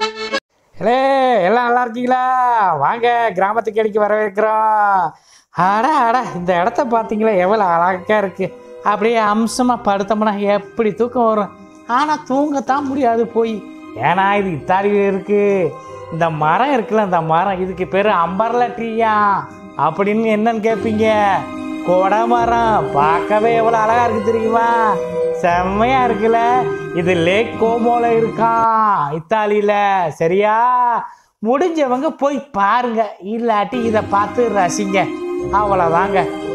ஹலே எல்லாம் நல்லா இருக்கீங்களா வாங்க கிராமத்துக்கு அடிக்க வரவேற்கிறோம் அட அட இந்த இடத்த பார்த்தீங்களா எவ்வளோ அழகா இருக்கு அப்படியே அம்சமாக படுத்தோம்னா எப்படி தூக்கம் வரும் ஆனால் தூங்கத்தான் முடியாது போய் ஏன்னா இது இத்தாலியில் இருக்கு இந்த மரம் இருக்குல்ல இந்த மரம் இதுக்கு பேர் அம்பர்ல ட்ரீயா அப்படின்னு என்னன்னு கேட்பீங்க கொடை மரம் பார்க்கவே எவ்வளோ அழகா இருக்கு தெரியுமா செம்மையா இருக்குல்ல இது லேக் கோமோல இருக்கான் இத்தாலியில சரியா முடிஞ்சவங்க போய் பாருங்க இல்லாட்டி இதை பார்த்து ரசிங்க அவ்வளோதாங்க